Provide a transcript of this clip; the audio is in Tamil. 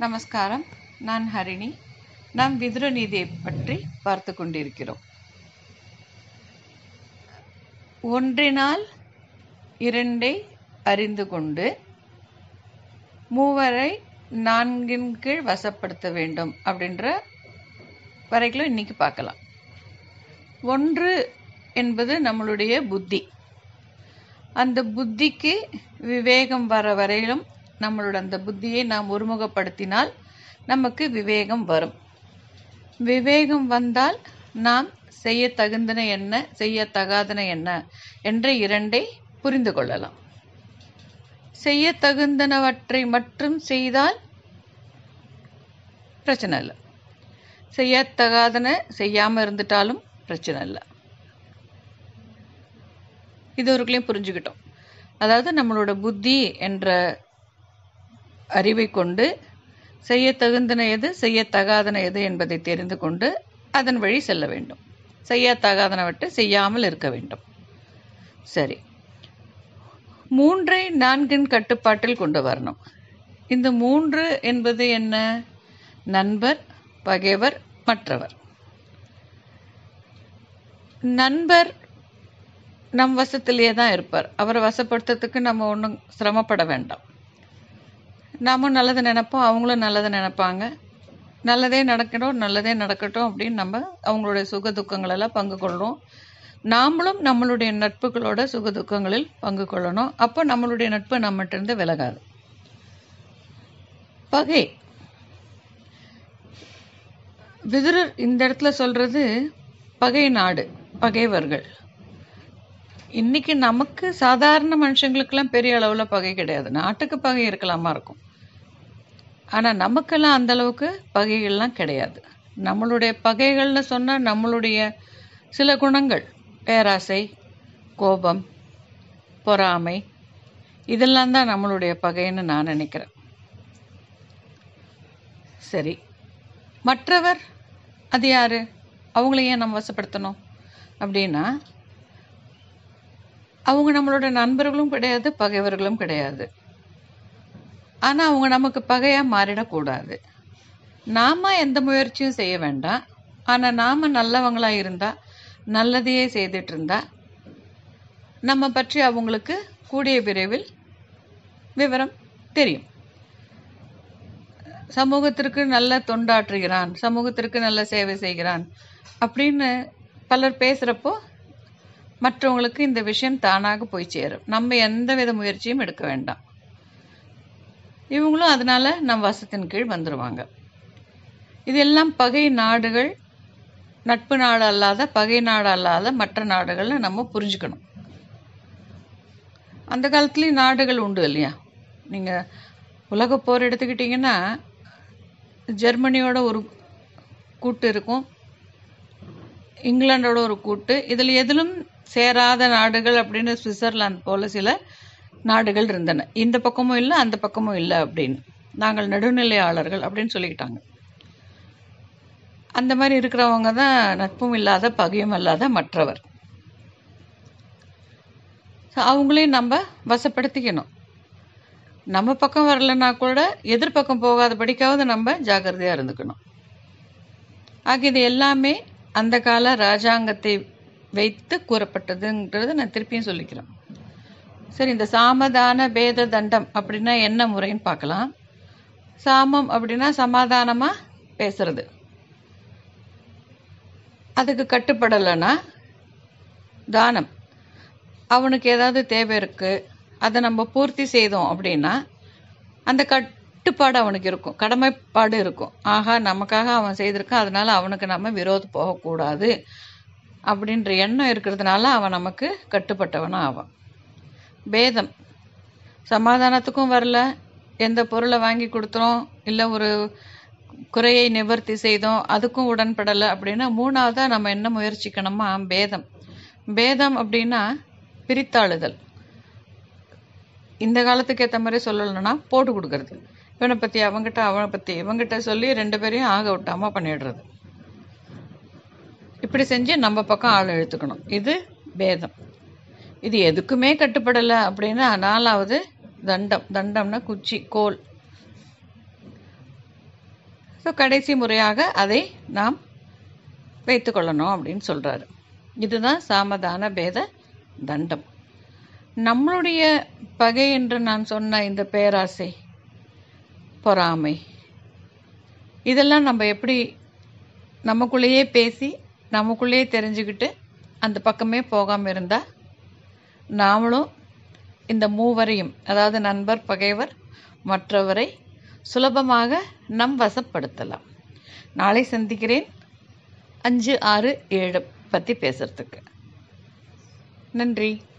நமஸ்காரம் நான் ஹரிணி நாம் விதுர நீதியை பற்றி பார்த்து கொண்டிருக்கிறோம் ஒன்றினால் இரண்டை அறிந்து கொண்டு மூவரை நான்கின் கீழ் வசப்படுத்த வேண்டும் அப்படின்ற வரைக்கும் இன்னைக்கு பார்க்கலாம் ஒன்று என்பது நம்மளுடைய புத்தி அந்த புத்திக்கு விவேகம் வர வரையிலும் நம்மளோட அந்த புத்தியை நாம் ஒருமுகப்படுத்தினால் நமக்கு விவேகம் வரும் விவேகம் வந்தால் நாம் செய்ய தகுந்தன என்ன செய்ய தகாதன என்ன என்ற இரண்டை புரிந்து கொள்ளலாம் செய்ய தகுந்தனவற்றை மட்டும் செய்தால் பிரச்சனை இல்லை செய்யத்தகாதன செய்யாமல் இருந்துட்டாலும் பிரச்சனை இல்லை இது ஒருக்களையும் புரிஞ்சுக்கிட்டோம் அதாவது நம்மளோட புத்தி என்ற அறிவை கொண்டு செய்ய தகுந்தன எது செய்ய தகாதன எது என்பதை தெரிந்து கொண்டு அதன் வழி செல்ல வேண்டும் செய்ய தகாதனவற்றை செய்யாமல் இருக்க வேண்டும் சரி மூன்றை நான்கின் கட்டுப்பாட்டில் கொண்டு வரணும் இந்த மூன்று என்பது என்ன நண்பர் பகைவர் மற்றவர் நண்பர் நம் வசத்திலேயே தான் இருப்பார் அவரை வசப்படுத்துறதுக்கு நம்ம ஒன்றும் சிரமப்பட வேண்டாம் நாமும் நல்லது நினைப்போம் அவங்களும் நல்லது நினைப்பாங்க நல்லதே நடக்கட்டும் நல்லதே நடக்கட்டும் அப்படின்னு நம்ம அவங்களுடைய சுக துக்கங்களெல்லாம் பங்கு கொள்கிறோம் நாமளும் நம்மளுடைய நட்புகளோட சுக துக்கங்களில் பங்கு கொள்ளணும் அப்போ நம்மளுடைய நட்பு நம்மகிட்ட விலகாது பகை விதுரர் இந்த இடத்துல சொல்றது பகை நாடு பகைவர்கள் இன்னைக்கு நமக்கு சாதாரண மனுஷங்களுக்கெல்லாம் பெரிய அளவுல பகை கிடையாது நாட்டுக்கு பகை இருக்கலாமா இருக்கும் ஆனா நமக்கெல்லாம் அந்த அளவுக்கு பகைகள்லாம் கிடையாது நம்மளுடைய பகைகள்னு சொன்னா நம்மளுடைய சில குணங்கள் பேராசை கோபம் பொறாமை இதெல்லாம் தான் நம்மளுடைய பகைன்னு நான் நினைக்கிறேன் சரி மற்றவர் அது யாரு அவங்கள ஏன் நம்ம வசப்படுத்தணும் அப்படின்னா அவங்க நம்மளோட நண்பர்களும் கிடையாது பகைவர்களும் கிடையாது ஆனா அவங்க நமக்கு பகையா மாறிடக்கூடாது நாம எந்த முயற்சியும் செய்ய வேண்டாம் ஆனா நாம நல்லவங்களா இருந்தா நல்லதையே செய்துட்டு இருந்தா நம்ம பற்றி அவங்களுக்கு கூடிய விரைவில் விவரம் தெரியும் சமூகத்திற்கு நல்ல தொண்டாற்றுகிறான் சமூகத்திற்கு நல்ல சேவை செய்கிறான் அப்படின்னு பலர் பேசுறப்போ மற்றவங்களுக்கு இந்த விஷயம் தானாக போய் சேரும் நம்ம எந்த வித முயற்சியும் எடுக்க வேண்டாம் இவங்களும் அதனால நம் வசத்தின் கீழ் வந்துருவாங்க இதெல்லாம் பகை நாடுகள் நட்பு நாடு அல்லாத பகை நாடு அல்லாத மற்ற நாடுகள்னு நம்ம புரிஞ்சுக்கணும் அந்த காலத்துலேயும் நாடுகள் உண்டு இல்லையா நீங்கள் உலக போர் எடுத்துக்கிட்டிங்கன்னா ஜெர்மனியோட ஒரு கூட்டு இருக்கும் இங்கிலாண்டோட ஒரு கூட்டு இதில் எதிலும் சேராத நாடுகள் அப்படின்னு சுவிட்சர்லாந்து போல சில நாடுகள் இருந்தன இந்த பக்கமும் இல்லை அந்த பக்கமும் இல்லை அப்படின்னு நாங்கள் நடுநிலையாளர்கள் அப்படின்னு சொல்லிக்கிட்டாங்க அந்த மாதிரி இருக்கிறவங்க தான் நட்பும் இல்லாத பகையும் இல்லாத மற்றவர் அவங்களையும் நம்ம வசப்படுத்திக்கணும் நம்ம பக்கம் வரலன்னா கூட எதிர்பக்கம் போகாத படிக்காவது நம்ம ஜாக்கிரதையா இருந்துக்கணும் ஆக இது எல்லாமே அந்த கால ராஜாங்கத்தை வைத்து கூறப்பட்டதுங்கிறத நான் திருப்பியும் சொல்லிக்கிறேன் சரி இந்த சாமதான பேத தண்டம் அப்படின்னா என்ன முறைன்னு பார்க்கலாம் சாமம் அப்படின்னா சமாதானமா பேசுறது அதுக்கு கட்டுப்படலைன்னா தானம் அவனுக்கு ஏதாவது தேவை இருக்கு அதை நம்ம பூர்த்தி செய்தோம் அப்படின்னா அந்த கட்டுப்பாடு அவனுக்கு இருக்கும் கடமைப்பாடு இருக்கும் ஆகா நமக்காக அவன் செய்திருக்கான் அதனால அவனுக்கு நம்ம விரோதம் போகக்கூடாது அப்படின்ற எண்ணம் இருக்கிறதுனால அவன் நமக்கு கட்டுப்பட்டவனும் ஆவான் பேதம் சமாதானத்துக்கும் வரல எந்த பொருளை வாங்கி கொடுத்தோம் இல்லை ஒரு குறையை நிவர்த்தி செய்தோம் அதுக்கும் உடன்படலை அப்படின்னா மூணாவதா நம்ம என்ன முயற்சிக்கணுமா பேதம் பேதம் அப்படின்னா பிரித்தாளுதல் இந்த காலத்துக்கு ஏற்ற மாதிரி சொல்லலைன்னா போட்டு கொடுக்கறது இவனை பற்றி அவங்ககிட்ட அவனை பற்றி இவங்கிட்ட சொல்லி ரெண்டு பேரையும் ஆக விட்டாம பண்ணிடுறது இப்படி செஞ்சு நம்ம பக்கம் ஆள் இழுத்துக்கணும் இது பேதம் இது எதுக்குமே கட்டுப்படலை அப்படின்னா நாலாவது தண்டம் தண்டம்னா குச்சி கோல் ஸோ கடைசி முறையாக அதை நாம் வைத்துக்கொள்ளணும் அப்படின்னு சொல்கிறாரு இதுதான் சாமதான பேத தண்டம் நம்மளுடைய பகை என்று நான் சொன்ன இந்த பேராசை பொறாமை இதெல்லாம் நம்ம எப்படி நமக்குள்ளேயே பேசி நமக்குள்ளேயே தெரிஞ்சுக்கிட்டு அந்த பக்கமே போகாமல் இருந்தால் நாமளும் இந்த மூவரையும் அதாவது நண்பர் பகைவர் மற்றவரை சுலபமாக நம் வசப்படுத்தலாம் நாளை சந்திக்கிறேன் அஞ்சு ஆறு ஏழு பற்றி பேசுகிறதுக்கு நன்றி